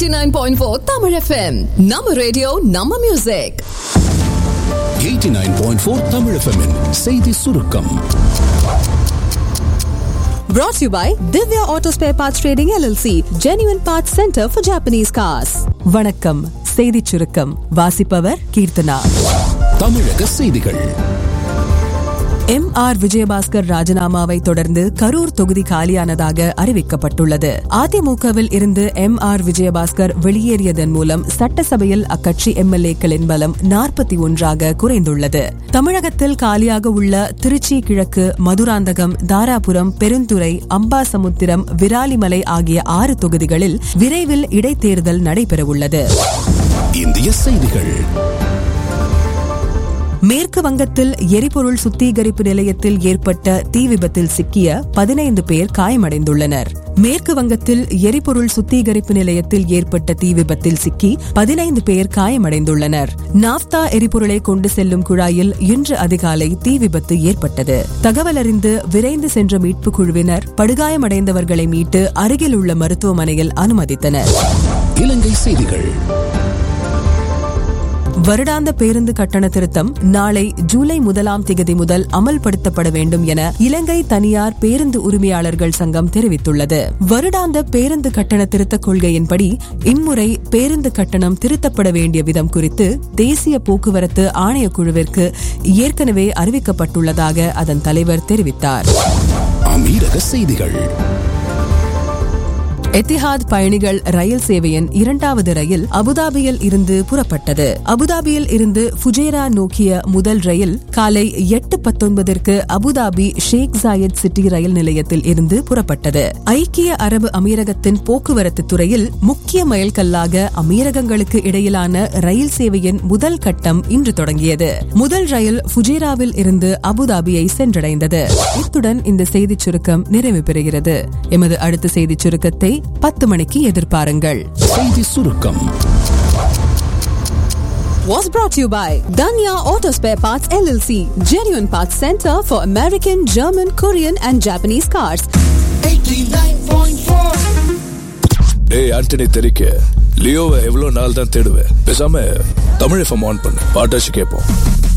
89.4 Tamil FM. நம்ம radio நம்ம music 89.4 Tamil FM -இன் செய்தி சுருக்கம் brought to you by Divya Auto Spare Parts Trading LLC, Genuine Parts Center for Japanese Cars. வணக்கம் செய்திச் சுருக்கம் வாசிப்பவர் கீர்த்தனா தமிழக செய்திகள் எம் ஆர் விஜயபாஸ்கர் ராஜினாமாவை தொடர்ந்து கரூர் தொகுதி காலியானதாக அறிவிக்கப்பட்டுள்ளது அதிமுகவில் இருந்து எம் ஆர் விஜயபாஸ்கர் வெளியேறியதன் மூலம் சட்டசபையில் அக்கட்சி எம்எல்ஏக்களின் பலம் நாற்பத்தி ஒன்றாக குறைந்துள்ளது தமிழகத்தில் காலியாக உள்ள திருச்சி கிழக்கு மதுராந்தகம் தாராபுரம் பெருந்துறை அம்பாசமுத்திரம் விராலிமலை ஆகிய ஆறு தொகுதிகளில் விரைவில் இடைத்தேர்தல் நடைபெறவுள்ளது இந்திய செய்திகள் மேற்கு வங்கத்தில் எரிபொருள் சுத்திகரிப்பு நிலையத்தில் ஏற்பட்ட தீ விபத்தில் சிக்கிய பதினைந்து பேர் காயமடைந்துள்ளனர் மேற்கு வங்கத்தில் எரிபொருள் சுத்திகரிப்பு நிலையத்தில் ஏற்பட்ட தீ விபத்தில் சிக்கி பதினைந்து பேர் காயமடைந்துள்ளனர் நாப்தா எரிபொருளை கொண்டு செல்லும் குழாயில் இன்று அதிகாலை தீ விபத்து ஏற்பட்டது தகவல் அறிந்து விரைந்து சென்ற மீட்புக் குழுவினர் படுகாயமடைந்தவர்களை மீட்டு அருகில் உள்ள மருத்துவமனையில் அனுமதித்தனர் இலங்கை செய்திகள் வருடாந்த பேருந்து கட்டண திருத்தம் நாளை ஜூலை முதலாம் திகதி முதல் அமல்படுத்தப்பட வேண்டும் என இலங்கை தனியார் பேருந்து உரிமையாளர்கள் சங்கம் தெரிவித்துள்ளது வருடாந்த பேருந்து கட்டண திருத்தக் கொள்கையின்படி இம்முறை பேருந்து கட்டணம் திருத்தப்பட வேண்டிய விதம் குறித்து தேசிய போக்குவரத்து ஆணையக்குழுவிற்கு ஏற்கனவே அறிவிக்கப்பட்டுள்ளதாக அதன் தலைவர் தெரிவித்தார் அமீரக செய்திகள் எத்திஹாத் பயணிகள் ரயில் சேவையின் இரண்டாவது ரயில் அபுதாபியில் இருந்து புறப்பட்டது அபுதாபியில் இருந்து ஃபுஜேரா நோக்கிய முதல் ரயில் காலை எட்டு பத்தொன்பதற்கு அபுதாபி ஷேக் ஜாயத் சிட்டி ரயில் நிலையத்தில் இருந்து புறப்பட்டது ஐக்கிய அரபு அமீரகத்தின் போக்குவரத்து துறையில் முக்கிய மைல்கல்லாக அமீரகங்களுக்கு இடையிலான ரயில் சேவையின் முதல் கட்டம் இன்று தொடங்கியது முதல் ரயில் ஃபுஜேராவில் இருந்து அபுதாபியை சென்றடைந்தது இத்துடன் இந்த செய்திச் சுருக்கம் நிறைவு பெறுகிறது எமது அடுத்த செய்திச் சுருக்கத்தை பத்து மணிக்கு எதிர்பாருங்கள் செய்தி சுருக்கம் Was brought to you by Danya Auto Spare Parts LLC, Genuine Parts Center for American, German, Korean and Japanese cars. டேய் ஆண்டனி தெரிக்க லியோவை எவ்வளவு நாள் தான் தேடுவேன் பேசாம தமிழ் எஃப்எம் ஆன் பண்ணு பாட்டாச்சு கேட்போம்